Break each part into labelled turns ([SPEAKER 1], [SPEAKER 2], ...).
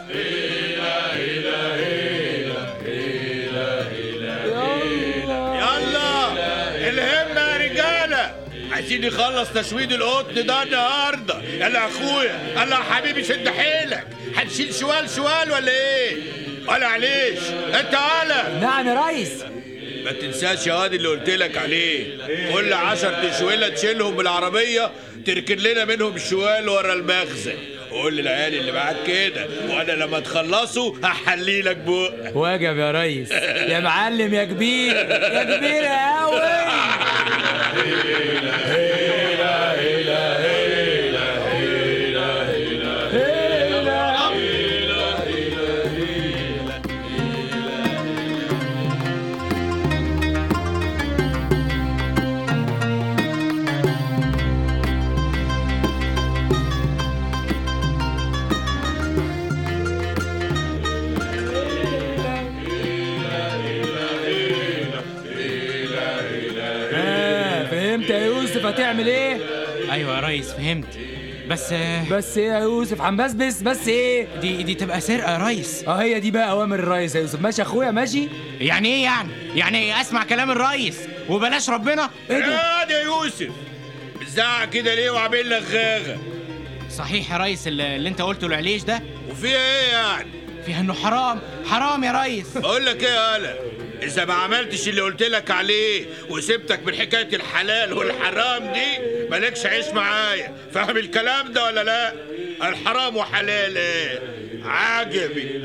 [SPEAKER 1] يلا الهمة يا رجالة عايزين نخلص تسويد القطن ده النهارده يلا يا اخويا يلا يا حبيبي شد حيلك هنشيل شوال شوال ولا ايه؟ ولا عليش انت ولا
[SPEAKER 2] نعم يا ريس
[SPEAKER 1] ما تنساش يا واد اللي قلت لك عليه كل عشر تشويلة تشيلهم بالعربية تركن لنا منهم شوال ورا المخزن قول للعيال اللي معاك كده وانا لما تخلصوا هحلي لك بق
[SPEAKER 2] واجب يا ريس يا معلم يا كبير يا كبير يا قوي آه فهمت يا يوسف هتعمل ايه
[SPEAKER 3] ايوه يا ريس فهمت بس آه،
[SPEAKER 2] بس ايه يا يوسف هنبسبس بس ايه
[SPEAKER 3] دي دي تبقى سرقه يا ريس
[SPEAKER 2] اه هي دي بقى اوامر الريس يا يوسف ماشي يا اخويا ماشي
[SPEAKER 3] يعني ايه يعني يعني اسمع كلام الريس وبلاش ربنا
[SPEAKER 2] ايه ده
[SPEAKER 1] يا يا يوسف بتزعق كده ليه وعامل لك غاغة
[SPEAKER 3] صحيح يا ريس اللي, اللي انت قلته العليش ده
[SPEAKER 1] وفيها ايه يعني
[SPEAKER 3] فيها انه حرام حرام يا ريس
[SPEAKER 1] بقول لك ايه يا هلا اذا ما عملتش اللي قلت لك عليه وسبتك من حكايه الحلال والحرام دي مالكش عيش معايا فاهم الكلام ده ولا لا الحرام وحلال ايه عجبي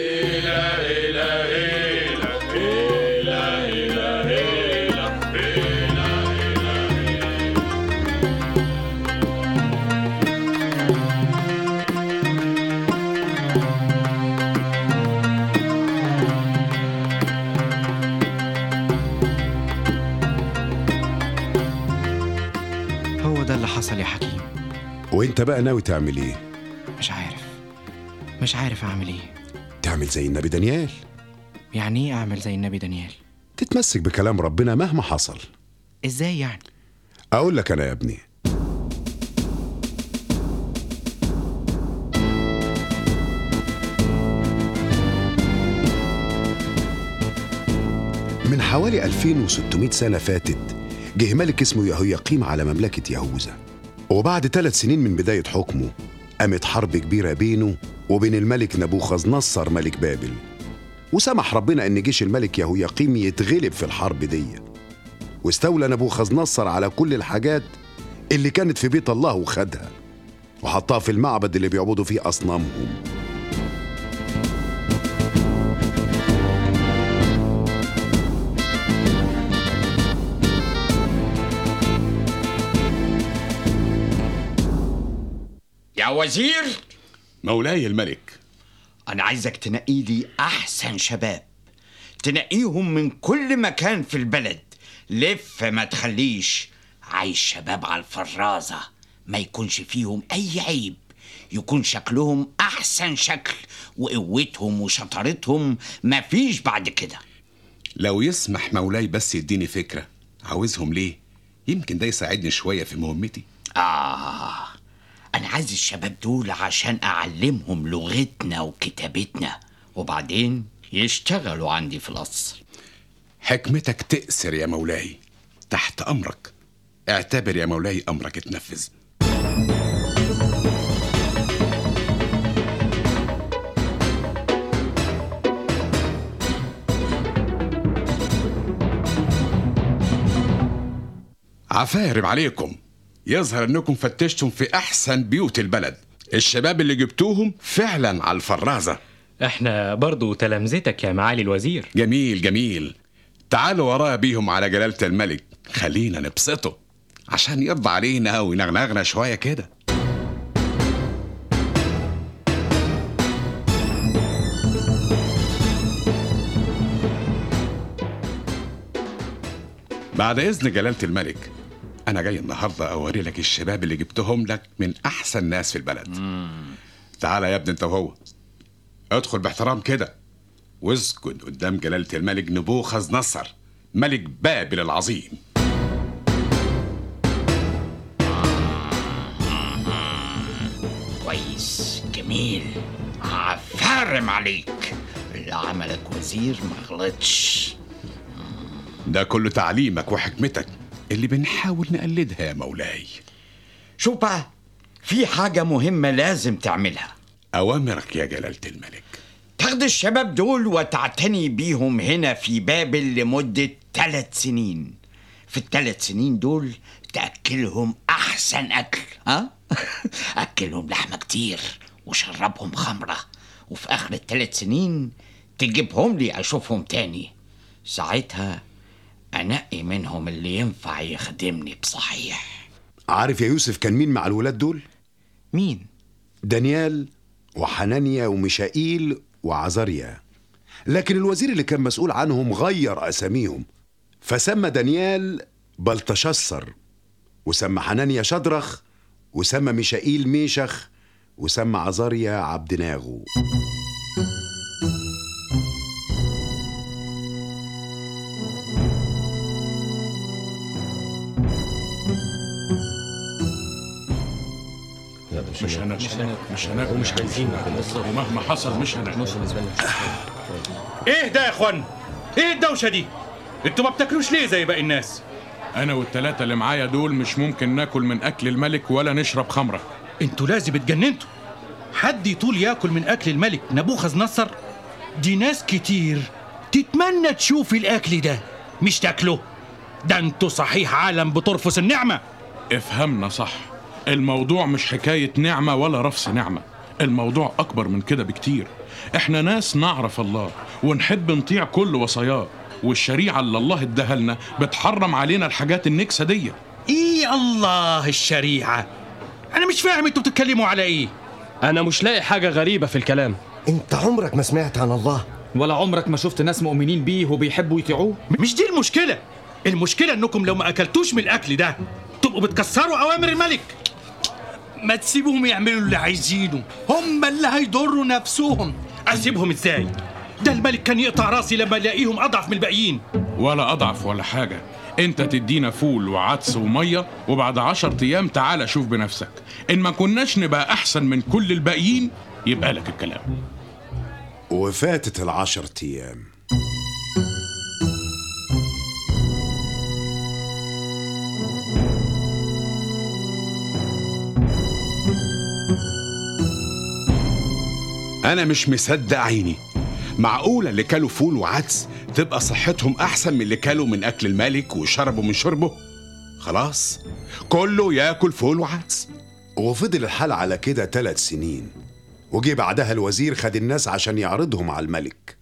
[SPEAKER 3] هو ده اللي حصل يا حكيم
[SPEAKER 4] وانت بقى ناوي تعمل ايه
[SPEAKER 3] مش عارف مش عارف اعمل ايه
[SPEAKER 4] تعمل زي النبي دانيال
[SPEAKER 3] يعني ايه اعمل زي النبي دانيال
[SPEAKER 4] تتمسك بكلام ربنا مهما حصل
[SPEAKER 3] ازاي يعني
[SPEAKER 4] اقول لك انا يا ابني من حوالي 2600 سنة فاتت جه ملك اسمه يهوياقيم على مملكة يهوذا وبعد ثلاث سنين من بداية حكمه قامت حرب كبيرة بينه وبين الملك نبوخذ نصر ملك بابل وسمح ربنا ان جيش الملك يهوياقيم يتغلب في الحرب دي واستولى نبوخذ نصر على كل الحاجات اللي كانت في بيت الله وخدها وحطها في المعبد اللي بيعبدوا فيه أصنامهم
[SPEAKER 5] يا وزير
[SPEAKER 6] مولاي الملك
[SPEAKER 5] أنا عايزك تنقي لي أحسن شباب تنقيهم من كل مكان في البلد لف ما تخليش عايز شباب على الفرازة ما يكونش فيهم أي عيب يكون شكلهم أحسن شكل وقوتهم وشطارتهم مفيش بعد كده
[SPEAKER 6] لو يسمح مولاي بس يديني فكرة عاوزهم ليه يمكن ده يساعدني شوية في مهمتي
[SPEAKER 5] آه أنا عايز الشباب دول عشان أعلمهم لغتنا وكتابتنا وبعدين يشتغلوا عندي في القصر
[SPEAKER 6] حكمتك تأسر يا مولاي تحت أمرك اعتبر يا مولاي أمرك اتنفذ عفارب عليكم يظهر انكم فتشتم في احسن بيوت البلد الشباب اللي جبتوهم فعلا على الفرازه
[SPEAKER 7] احنا برضو تلامذتك يا معالي الوزير
[SPEAKER 6] جميل جميل تعالوا ورايا بيهم على جلالة الملك خلينا نبسطه عشان يرضى علينا وينغنغنا شوية كده بعد إذن جلالة الملك أنا جاي النهاردة أوري لك الشباب اللي جبتهم لك من أحسن ناس في البلد تعالى يا ابني أنت وهو ادخل باحترام كده واسجد قدام جلالة الملك نبوخذ نصر ملك بابل العظيم
[SPEAKER 5] كويس جميل عفا محرم عليك اللي عملك وزير ما غلطش
[SPEAKER 6] ده كله تعليمك وحكمتك اللي بنحاول نقلدها يا مولاي
[SPEAKER 5] شوف بقى في حاجة مهمة لازم تعملها
[SPEAKER 6] أوامرك يا جلالة الملك
[SPEAKER 5] تاخد الشباب دول وتعتني بيهم هنا في بابل لمدة ثلاث سنين في الثلاث سنين دول تأكلهم أحسن أكل ها؟ أكلهم لحمة كتير وشربهم خمرة وفي آخر الثلاث سنين تجيبهم لي أشوفهم تاني ساعتها أنقي منهم اللي ينفع يخدمني بصحيح
[SPEAKER 4] عارف يا يوسف كان مين مع الولاد دول
[SPEAKER 3] مين
[SPEAKER 4] دانيال وحنانيا وميشائيل وعزاريا لكن الوزير اللي كان مسؤول عنهم غير أساميهم فسمى دانيال بلتشسر وسمى حنانيا شدرخ وسمى ميشائيل ميشخ وسمى عزاريا عبدناغو
[SPEAKER 1] مش هناكل مش هناكل مش عايزين ومهما حصل مش هناكل
[SPEAKER 8] ايه ده يا اخوان ايه الدوشه دي انتوا ما بتاكلوش ليه زي باقي الناس
[SPEAKER 1] انا والتلاتة اللي معايا دول مش ممكن ناكل من اكل الملك ولا نشرب خمرة
[SPEAKER 8] انتوا لازم اتجننتوا حد يطول ياكل من اكل الملك نبوخذ نصر دي ناس كتير تتمنى تشوف الاكل ده مش تاكله ده انتوا صحيح عالم بترفس النعمه
[SPEAKER 1] افهمنا صح الموضوع مش حكاية نعمة ولا رفس نعمة الموضوع أكبر من كده بكتير احنا ناس نعرف الله ونحب نطيع كل وصاياه والشريعة اللي الله اداها لنا بتحرم علينا الحاجات النكسة دي
[SPEAKER 8] ايه الله الشريعه انا مش فاهم انتوا بتتكلموا على ايه
[SPEAKER 9] أنا مش لاقي حاجة غريبة في الكلام
[SPEAKER 10] انت عمرك ما سمعت عن الله
[SPEAKER 2] ولا عمرك ما شفت ناس مؤمنين بيه وبيحبوا يطيعوه
[SPEAKER 8] مش دي المشكله المشكله انكم لو ما اكلتوش من الاكل ده تبقوا بتكسروا اوامر الملك ما تسيبوهم يعملوا اللي عايزينه هم اللي هيضروا نفسهم اسيبهم ازاي ده الملك كان يقطع راسي لما يلاقيهم اضعف من الباقيين
[SPEAKER 1] ولا أضعف ولا حاجة انت تدينا فول وعدس ومية وبعد عشر ايام تعالى شوف بنفسك ان ما كناش نبقى احسن من كل الباقيين يبقى لك الكلام
[SPEAKER 4] وفاتت العشر أيام
[SPEAKER 6] أنا مش مصدق عيني معقولة اللي كلوا فول وعدس تبقى صحتهم أحسن من اللي كلوا من أكل الملك وشربوا من شربه خلاص كله ياكل فول وعدس
[SPEAKER 4] وفضل الحال على كده ثلاث سنين وجي بعدها الوزير خد الناس عشان يعرضهم على الملك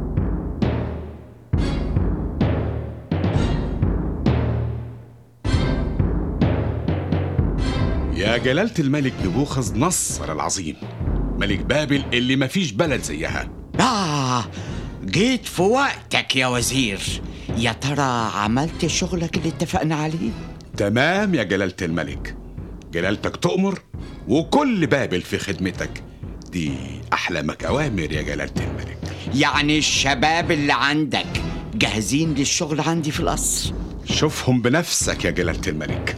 [SPEAKER 6] يا جلالة الملك نبوخذ نصر العظيم ملك بابل اللي مفيش بلد زيها
[SPEAKER 5] آه جيت في وقتك يا وزير يا ترى عملت شغلك اللي اتفقنا عليه
[SPEAKER 6] تمام يا جلالة الملك جلالتك تؤمر وكل بابل في خدمتك دي أحلامك أوامر يا جلالة الملك
[SPEAKER 5] يعني الشباب اللي عندك جاهزين للشغل عندي في القصر
[SPEAKER 6] شوفهم بنفسك يا جلالة الملك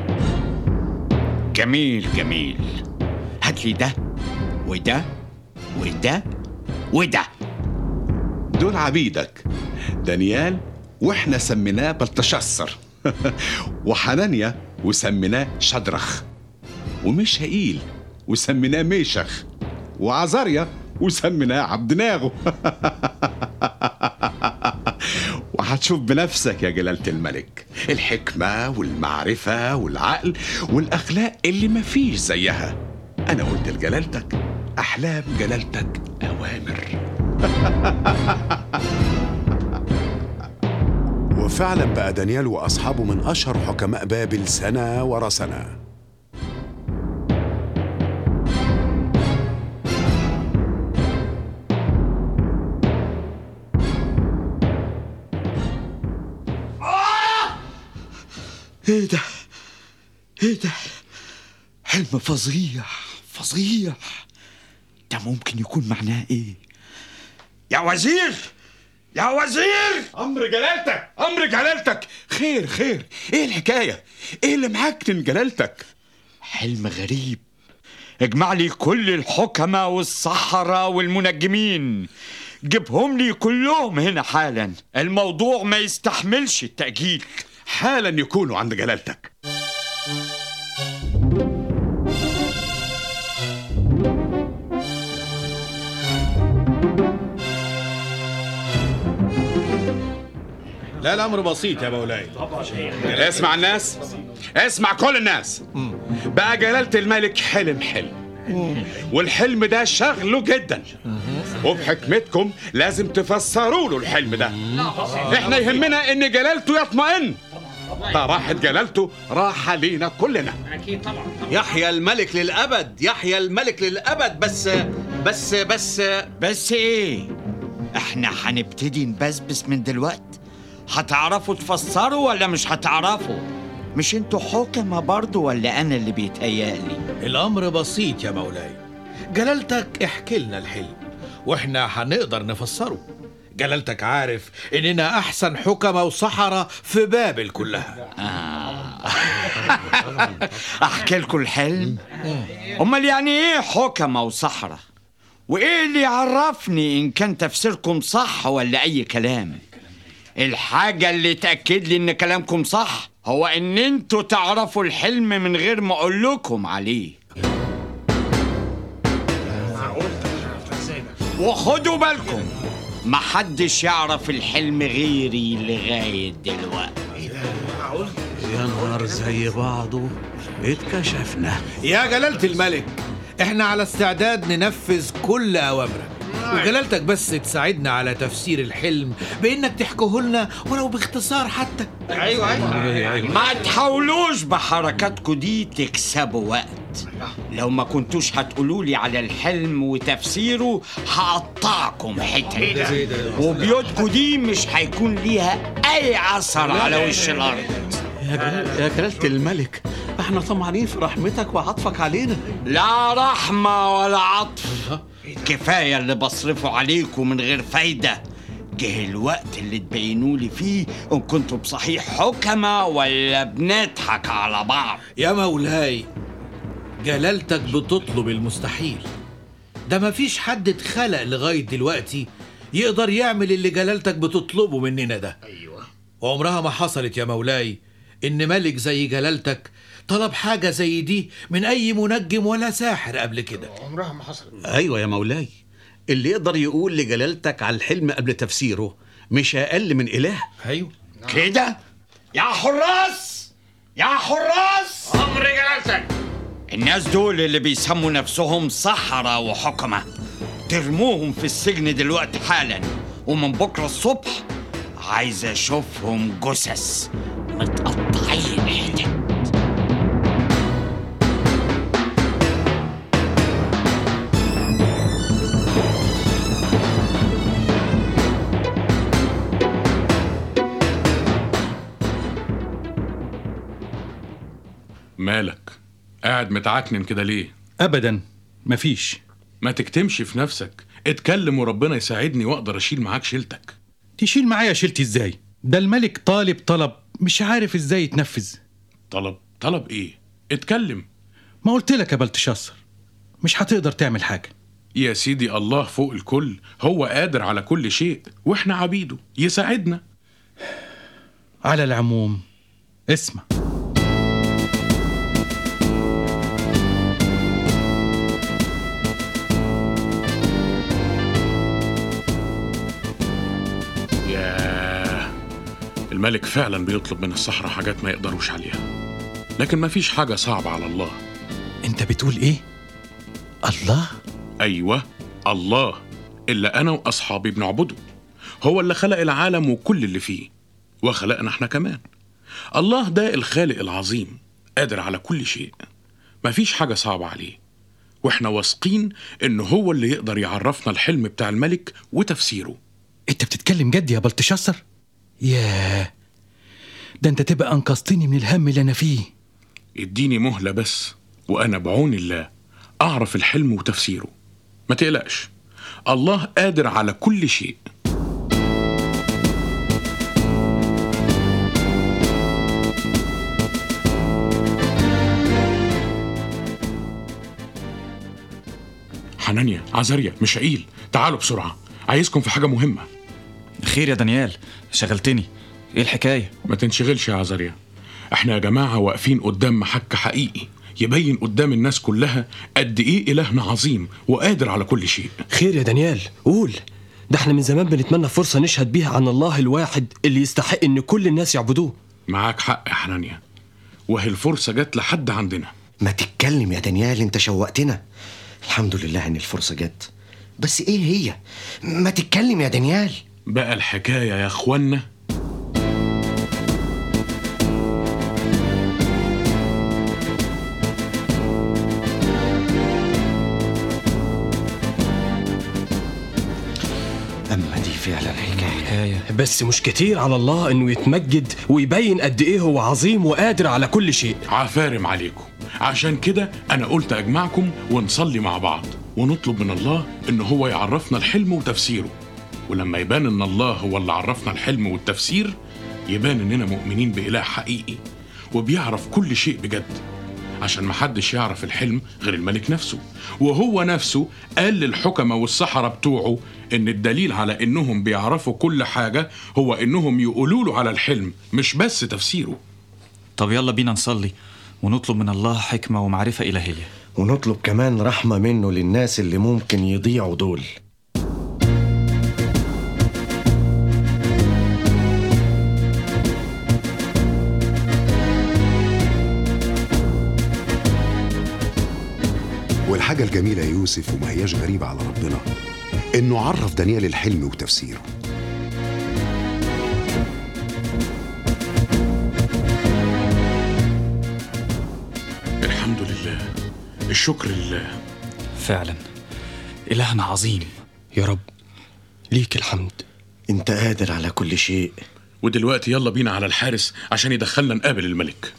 [SPEAKER 5] جميل جميل هات لي ده وده وده وده
[SPEAKER 6] دول عبيدك دانيال واحنا سميناه بلتشسر وحنانيا وسميناه شدرخ وميشائيل وسميناه ميشخ وعزاريا وسميناه عبدناغو وهتشوف بنفسك يا جلالة الملك الحكمة والمعرفة والعقل والأخلاق اللي مفيش زيها أنا قلت لجلالتك أحلام جلالتك أوامر
[SPEAKER 4] وفعلا بقى دانيال وأصحابه من أشهر حكماء بابل سنة ورا سنة
[SPEAKER 5] ايه ده ايه ده حلم فظيع فظيع ده ممكن يكون معناه ايه يا وزير يا وزير
[SPEAKER 6] أمر جلالتك أمر جلالتك خير خير إيه الحكاية إيه اللي معاك من جلالتك
[SPEAKER 5] حلم غريب اجمع لي كل الحكمة والسحرة والمنجمين جيبهم لي كلهم هنا حالا الموضوع ما يستحملش التأجيل
[SPEAKER 6] حالا يكونوا عند جلالتك
[SPEAKER 1] لا الامر بسيط يا مولاي
[SPEAKER 6] اسمع الناس اسمع كل الناس بقى جلالة الملك حلم حلم والحلم ده شغله جدا وبحكمتكم لازم تفسروا له الحلم ده احنا يهمنا ان جلالته يطمئن ده راحت جلالته راحة لينا كلنا
[SPEAKER 8] يحيى الملك للأبد يحيى الملك للأبد بس بس بس
[SPEAKER 5] بس ايه احنا هنبتدي نبسبس من دلوقت هتعرفوا تفسروا ولا مش هتعرفوا مش انتوا حكمة برضو ولا انا اللي بيتهيألي
[SPEAKER 1] الامر بسيط يا مولاي جلالتك احكي لنا الحلم واحنا هنقدر نفسره جلالتك عارف اننا احسن حكمة وسحرة في بابل كلها
[SPEAKER 5] احكي لكم الحلم امال يعني ايه حكمة وسحرة وايه اللي يعرفني ان كان تفسيركم صح ولا اي كلام الحاجة اللي تأكد لي ان كلامكم صح هو ان انتوا تعرفوا الحلم من غير ما اقول لكم عليه وخدوا بالكم محدش يعرف الحلم غيري لغاية دلوقتي
[SPEAKER 8] يا نهار زي بعضه اتكشفنا
[SPEAKER 1] يا جلالة الملك احنا على استعداد ننفذ كل اوامرك وجلالتك بس تساعدنا على تفسير الحلم بانك تحكيه لنا ولو باختصار حتى
[SPEAKER 5] ما تحاولوش بحركاتكم دي تكسبوا وقت لو ما كنتوش هتقولوا لي على الحلم وتفسيره هقطعكم حتت وبيوتكم دي مش هيكون ليها اي اثر على وش الارض
[SPEAKER 8] يا جلال- يا جلالة الملك احنا طمعانين في رحمتك وعطفك علينا
[SPEAKER 5] لا رحمة ولا عطف كفاية اللي بصرفه عليكم من غير فايدة جه الوقت اللي تبينوا لي فيه ان كنتوا بصحيح حكمة ولا بنضحك على بعض
[SPEAKER 1] يا مولاي جلالتك بتطلب المستحيل ده مفيش حد اتخلق لغاية دلوقتي يقدر يعمل اللي جلالتك بتطلبه مننا ده أيوة وعمرها ما حصلت يا مولاي إن ملك زي جلالتك طلب حاجة زي دي من أي منجم ولا ساحر قبل كده
[SPEAKER 8] ايوه يا مولاي اللي يقدر يقول لجلالتك على الحلم قبل تفسيره مش اقل من اله
[SPEAKER 1] أيوة
[SPEAKER 5] كده يا حراس يا حراس
[SPEAKER 1] أمر جلالتك
[SPEAKER 5] الناس دول اللي بيسموا نفسهم سحرة وحكمة ترموهم في السجن دلوقتي حالا ومن بكرة الصبح عايز اشوفهم جثث متقطعين حتت
[SPEAKER 6] مالك قاعد متعكنن كده ليه
[SPEAKER 8] ابدا مفيش
[SPEAKER 6] ما تكتمش في نفسك اتكلم وربنا يساعدني واقدر اشيل معاك شيلتك
[SPEAKER 8] تشيل معايا شيلتي ازاي ده الملك طالب طلب مش عارف ازاي يتنفذ
[SPEAKER 6] طلب طلب ايه اتكلم
[SPEAKER 8] ما قلت لك يا بلتشاصر مش هتقدر تعمل حاجه
[SPEAKER 6] يا سيدي الله فوق الكل هو قادر على كل شيء واحنا عبيده يساعدنا
[SPEAKER 8] على العموم اسمع
[SPEAKER 6] ياه الملك فعلا بيطلب من الصحراء حاجات ما يقدروش عليها لكن ما فيش حاجة صعبة على الله
[SPEAKER 8] انت بتقول ايه الله
[SPEAKER 6] أيوة الله اللي أنا وأصحابي بنعبده هو اللي خلق العالم وكل اللي فيه وخلقنا احنا كمان الله ده الخالق العظيم قادر على كل شيء مفيش حاجة صعبة عليه واحنا واثقين ان هو اللي يقدر يعرفنا الحلم بتاع الملك وتفسيره
[SPEAKER 8] انت بتتكلم جد يا بلتشاصر ياه ده انت تبقى انقذتني من الهم اللي انا فيه
[SPEAKER 6] اديني مهلة بس وأنا بعون الله أعرف الحلم وتفسيره ما تقلقش الله قادر على كل شيء
[SPEAKER 11] حنانيا عزاريا ميشائيل تعالوا بسرعة عايزكم في حاجة مهمة
[SPEAKER 12] خير يا دانيال شغلتني ايه الحكاية
[SPEAKER 11] ما تنشغلش يا عزاريا احنا يا جماعة واقفين قدام محك حقيقي يبين قدام الناس كلها قد ايه إلهنا عظيم وقادر على كل شيء
[SPEAKER 9] خير يا دانيال قول ده احنا من زمان بنتمنى فرصة نشهد بيها عن الله الواحد اللي يستحق ان كل الناس يعبدوه
[SPEAKER 11] معاك حق يا حنانيا وهي الفرصة جت لحد عندنا
[SPEAKER 10] ما تتكلم يا دانيال انت شوقتنا الحمد لله ان الفرصة جت بس ايه هي ما تتكلم يا دانيال
[SPEAKER 11] بقى الحكاية يا اخوانا
[SPEAKER 10] اما دي فعلا حكاية
[SPEAKER 9] بس مش كتير على الله انه يتمجد ويبين قد ايه هو عظيم وقادر على كل شيء
[SPEAKER 11] عفارم عليكم عشان كده انا قلت اجمعكم ونصلي مع بعض ونطلب من الله ان هو يعرفنا الحلم وتفسيره ولما يبان ان الله هو اللي عرفنا الحلم والتفسير يبان اننا مؤمنين باله حقيقي وبيعرف كل شيء بجد عشان محدش يعرف الحلم غير الملك نفسه وهو نفسه قال للحكمة والسحرة بتوعه ان الدليل على انهم بيعرفوا كل حاجة هو انهم يقولوا له على الحلم مش بس تفسيره
[SPEAKER 12] طب يلا بينا نصلي ونطلب من الله حكمة ومعرفة إلهية
[SPEAKER 10] ونطلب كمان رحمة منه للناس اللي ممكن يضيعوا دول
[SPEAKER 4] والحاجة الجميلة يا يوسف وما هياش غريبة على ربنا إنه عرف دانيال الحلم وتفسيره
[SPEAKER 11] الحمد لله الشكر لله
[SPEAKER 12] فعلا إلهنا عظيم
[SPEAKER 9] يا رب ليك الحمد
[SPEAKER 10] انت قادر على كل شيء
[SPEAKER 11] ودلوقتي يلا بينا على الحارس عشان يدخلنا نقابل الملك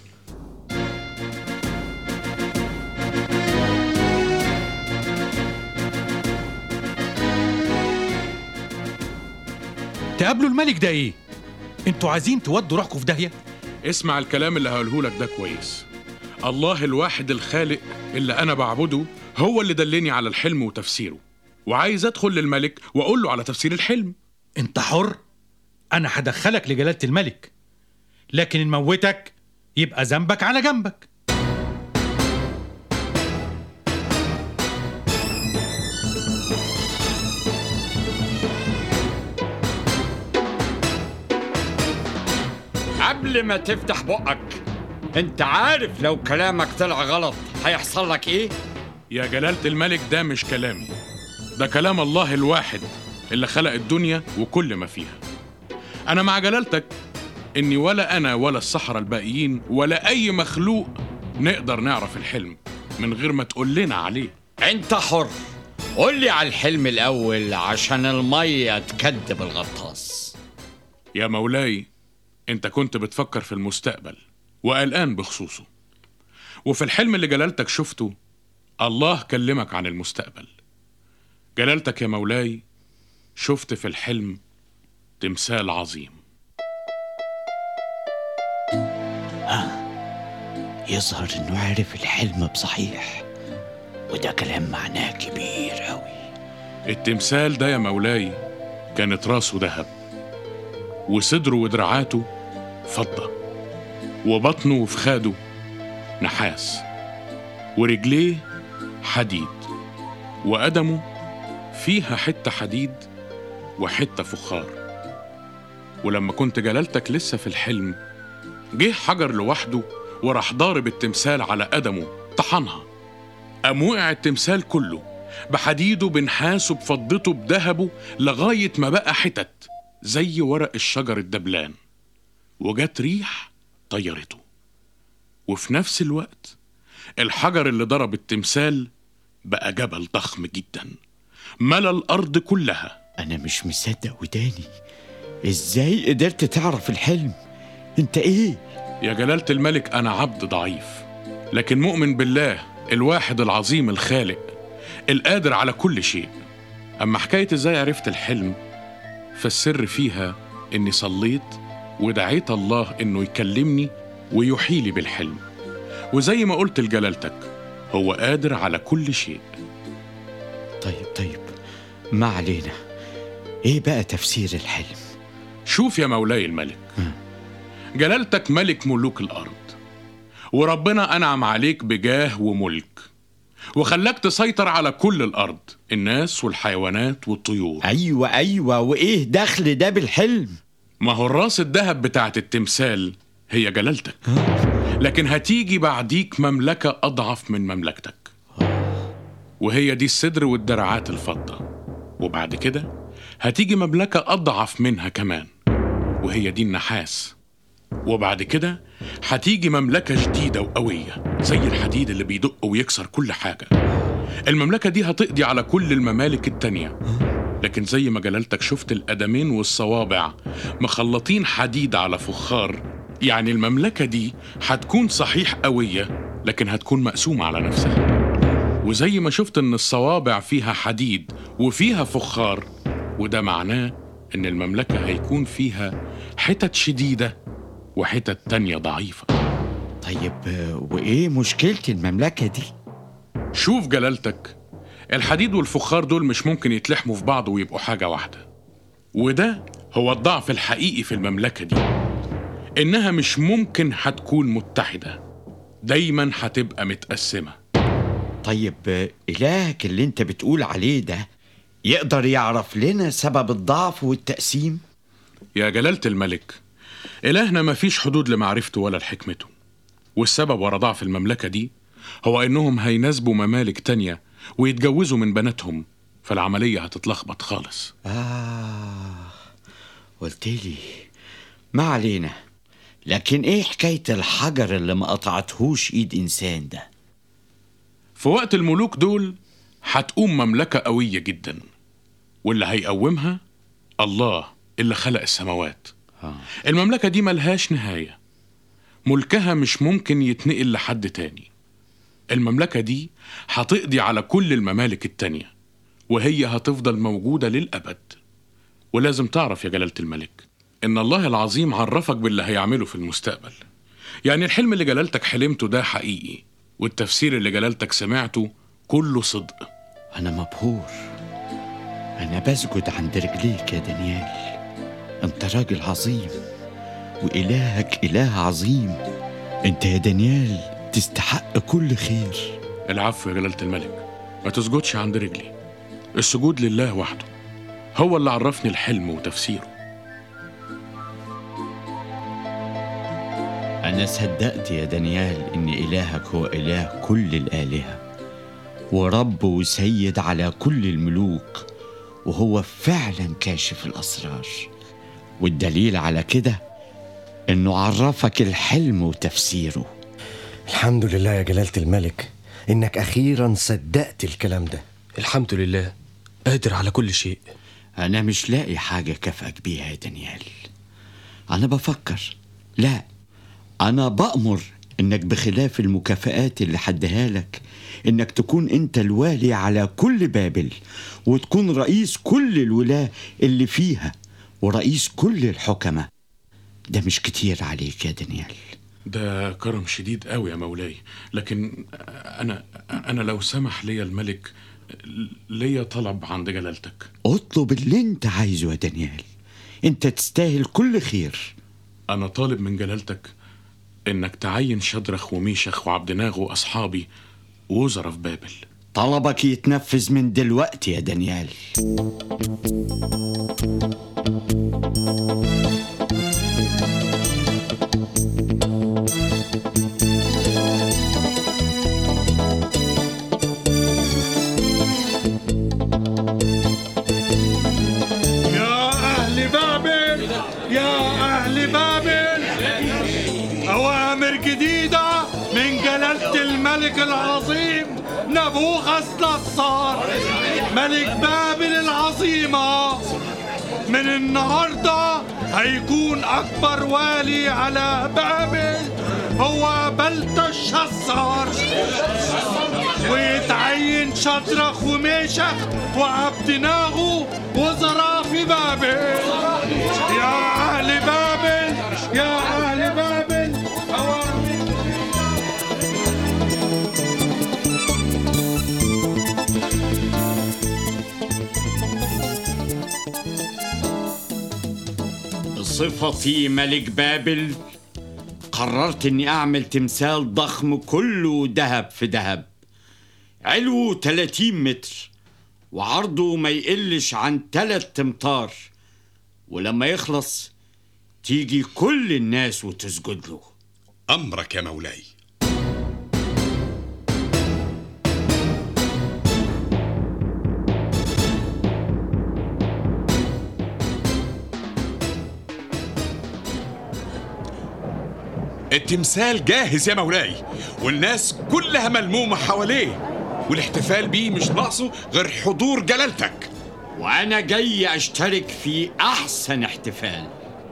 [SPEAKER 8] تقابلوا الملك ده ايه انتوا عايزين تودوا روحكم في داهيه
[SPEAKER 11] اسمع الكلام اللي هقوله لك ده كويس الله الواحد الخالق اللي انا بعبده هو اللي دلني على الحلم وتفسيره وعايز ادخل للملك واقول له على تفسير الحلم
[SPEAKER 8] انت حر انا هدخلك لجلاله الملك لكن ان موتك يبقى ذنبك على جنبك
[SPEAKER 5] قبل ما تفتح بقك انت عارف لو كلامك طلع غلط هيحصل لك ايه
[SPEAKER 11] يا جلالة الملك ده مش كلامي ده كلام الله الواحد اللي خلق الدنيا وكل ما فيها أنا مع جلالتك إني ولا أنا ولا السحرة الباقيين ولا أي مخلوق نقدر نعرف الحلم من غير ما تقول لنا عليه
[SPEAKER 5] انت حر قول لي على الحلم الاول عشان الميه تكدب الغطاس
[SPEAKER 11] يا مولاي انت كنت بتفكر في المستقبل وقلقان بخصوصه وفي الحلم اللي جلالتك شفته الله كلمك عن المستقبل جلالتك يا مولاي شفت في الحلم تمثال عظيم
[SPEAKER 5] يظهر انه عرف الحلم بصحيح وده كلام معناه كبير قوي
[SPEAKER 11] التمثال ده يا مولاي كانت راسه ذهب وصدره ودراعاته فضة وبطنه وفخاده نحاس ورجليه حديد وقدمه فيها حتة حديد وحتة فخار ولما كنت جلالتك لسه في الحلم جه حجر لوحده وراح ضارب التمثال على قدمه طحنها قام وقع التمثال كله بحديده بنحاسه بفضته بذهبه لغاية ما بقى حتت زي ورق الشجر الدبلان وجت ريح طيرته وفي نفس الوقت الحجر اللي ضرب التمثال بقى جبل ضخم جدا ملا الأرض كلها
[SPEAKER 5] انا مش مصدق وداني ازاي قدرت تعرف الحلم انت ايه
[SPEAKER 11] يا جلالة الملك أنا عبد ضعيف لكن مؤمن بالله الواحد العظيم الخالق القادر على كل شيء أما حكاية إزاي عرفت الحلم فالسر فيها إني صليت ودعيت الله إنه يكلمني ويحيلي بالحلم وزي ما قلت لجلالتك هو قادر على كل شيء
[SPEAKER 5] طيب طيب ما علينا ايه بقى تفسير الحلم
[SPEAKER 11] شوف يا مولاي الملك جلالتك ملك ملوك الأرض وربنا أنعم عليك بجاه وملك وخلاك تسيطر على كل الأرض الناس والحيوانات والطيور
[SPEAKER 5] أيوة أيوة وإيه دخل ده بالحلم
[SPEAKER 11] ما هو الراس الذهب بتاعت التمثال هي جلالتك لكن هتيجي بعديك مملكة أضعف من مملكتك وهي دي الصدر والدرعات الفضة وبعد كده هتيجي مملكة أضعف منها كمان وهي دي النحاس وبعد كده هتيجي مملكة جديدة وقوية زي الحديد اللي بيدق ويكسر كل حاجة المملكة دي هتقضي على كل الممالك التانية لكن زي ما جلالتك شفت القدمين والصوابع مخلطين حديد على فخار يعني المملكة دي هتكون صحيح قوية لكن هتكون مقسومة على نفسها وزي ما شفت ان الصوابع فيها حديد وفيها فخار وده معناه ان المملكة هيكون فيها حتت شديدة وحتت تانية ضعيفة
[SPEAKER 5] طيب آه، وإيه مشكلة المملكة دي؟
[SPEAKER 11] شوف جلالتك الحديد والفخار دول مش ممكن يتلحموا في بعض ويبقوا حاجة واحدة وده هو الضعف الحقيقي في المملكة دي إنها مش ممكن هتكون متحدة دايما هتبقى متقسمة
[SPEAKER 5] طيب آه، إلهك اللي أنت بتقول عليه ده يقدر يعرف لنا سبب الضعف والتقسيم؟
[SPEAKER 11] يا جلالة الملك إلهنا مفيش حدود لمعرفته ولا لحكمته والسبب ورا ضعف المملكة دي هو إنهم هيناسبوا ممالك تانية ويتجوزوا من بناتهم فالعملية هتتلخبط خالص
[SPEAKER 5] آه قلت لي ما علينا لكن إيه حكاية الحجر اللي ما قطعتهوش إيد إنسان ده؟
[SPEAKER 11] في وقت الملوك دول هتقوم مملكة قوية جدا واللي هيقومها الله اللي خلق السماوات المملكة دي ملهاش نهاية ملكها مش ممكن يتنقل لحد تاني المملكة دي هتقضي على كل الممالك التانية وهي هتفضل موجودة للأبد ولازم تعرف يا جلالة الملك إن الله العظيم عرفك باللي هيعمله في المستقبل يعني الحلم اللي جلالتك حلمته ده حقيقي والتفسير اللي جلالتك سمعته كله صدق
[SPEAKER 5] أنا مبهور أنا بسجد عند رجليك يا دانيال أنت راجل عظيم وإلهك إله عظيم أنت يا دانيال تستحق كل خير
[SPEAKER 11] العفو يا جلالة الملك ما تسجدش عند رجلي السجود لله وحده هو اللي عرفني الحلم وتفسيره
[SPEAKER 5] أنا صدقت يا دانيال إن إلهك هو إله كل الآلهة ورب وسيد على كل الملوك وهو فعلا كاشف الأسرار والدليل على كده إنه عرفك الحلم وتفسيره
[SPEAKER 10] الحمد لله يا جلالة الملك إنك أخيرا صدقت الكلام ده
[SPEAKER 9] الحمد لله قادر على كل شيء
[SPEAKER 5] أنا مش لاقي حاجة كافئك بيها يا دانيال أنا بفكر لا أنا بأمر إنك بخلاف المكافآت اللي حدها لك إنك تكون أنت الوالي على كل بابل وتكون رئيس كل الولاة اللي فيها ورئيس كل الحكمة ده مش كتير عليك يا دانيال
[SPEAKER 11] ده كرم شديد قوي يا مولاي لكن أنا أنا لو سمح لي الملك ليا طلب عند جلالتك
[SPEAKER 5] اطلب اللي انت عايزه يا دانيال انت تستاهل كل خير
[SPEAKER 11] أنا طالب من جلالتك إنك تعين شدرخ وميشخ وعبدناغ وأصحابي وزراء في بابل
[SPEAKER 5] طلبك يتنفذ من دلوقتي يا دانيال
[SPEAKER 8] يا أهل بابل يا أهل بابل أوامر جديدة من جلالة الملك العظيم نبوخذ نصار ملك بابل العظيمة من النهاردة هيكون أكبر والي على بابل هو بلتشصر ويتعين شطرخ وميشخ وعبدناغو وزراء في بابل يا أهل بابل يا أهل بابل أوامر
[SPEAKER 5] بصفتي ملك بابل قررت اني اعمل تمثال ضخم كله ذهب في ذهب علوه 30 متر وعرضه ما يقلش عن 3 امتار ولما يخلص تيجي كل الناس وتسجد له
[SPEAKER 6] أمرك يا مولاي التمثال جاهز يا مولاي والناس كلها ملمومة حواليه والاحتفال بيه مش ناقصه غير حضور جلالتك
[SPEAKER 5] وانا جاي اشترك في احسن احتفال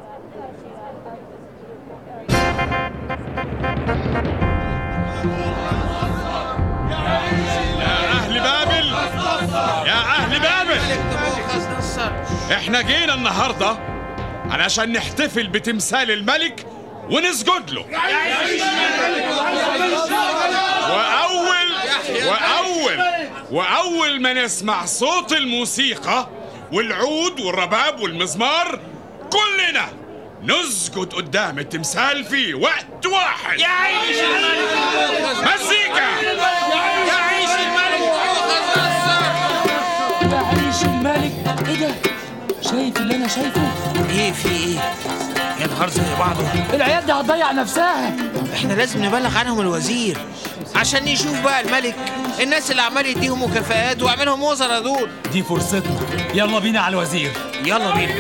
[SPEAKER 6] يا أهل بابل يا أهل بابل احنا جينا النهاردة علشان نحتفل بتمثال الملك ونسجد له وأول وأول وأول ما نسمع صوت الموسيقى والعود والرباب والمزمار كلنا نسجد قدام التمثال في وقت واحد
[SPEAKER 1] يعيش الملك
[SPEAKER 6] مزيكا
[SPEAKER 1] يعيش الملك
[SPEAKER 2] يعيش الملك ايه ده شايف اللي انا شايفه
[SPEAKER 13] ايه في ايه يا نهار زي بعضه
[SPEAKER 2] العيال دي هتضيع نفسها
[SPEAKER 13] احنا لازم نبلغ عنهم الوزير عشان يشوف بقى الملك الناس اللي عمال يديهم مكافآت ويعملهم وزراء دول
[SPEAKER 2] دي فرصتنا يلا بينا على الوزير
[SPEAKER 13] يلا بينا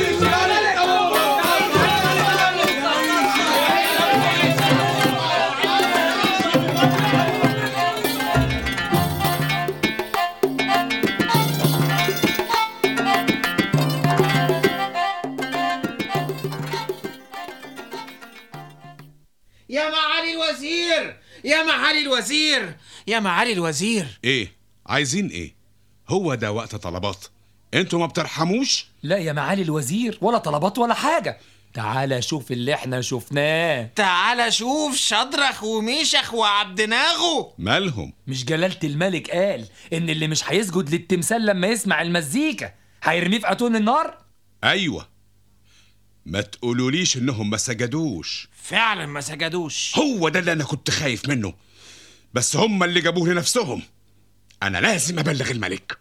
[SPEAKER 13] يا معالي الوزير يا معالي الوزير يا معالي الوزير
[SPEAKER 6] ايه عايزين ايه هو ده وقت طلبات انتوا ما بترحموش
[SPEAKER 2] لا يا معالي الوزير ولا طلبات ولا حاجة تعالى شوف اللي احنا شفناه
[SPEAKER 13] تعال شوف شدرخ وميشخ وعبد ناغو
[SPEAKER 6] مالهم
[SPEAKER 2] مش جلالة الملك قال ان اللي مش هيسجد للتمثال لما يسمع المزيكا هيرميه في اتون النار
[SPEAKER 6] ايوه ما تقولوليش انهم ما سجدوش
[SPEAKER 13] فعلا ما سجدوش
[SPEAKER 6] هو ده اللي انا كنت خايف منه بس هم اللي جابوه لنفسهم انا لازم ابلغ الملك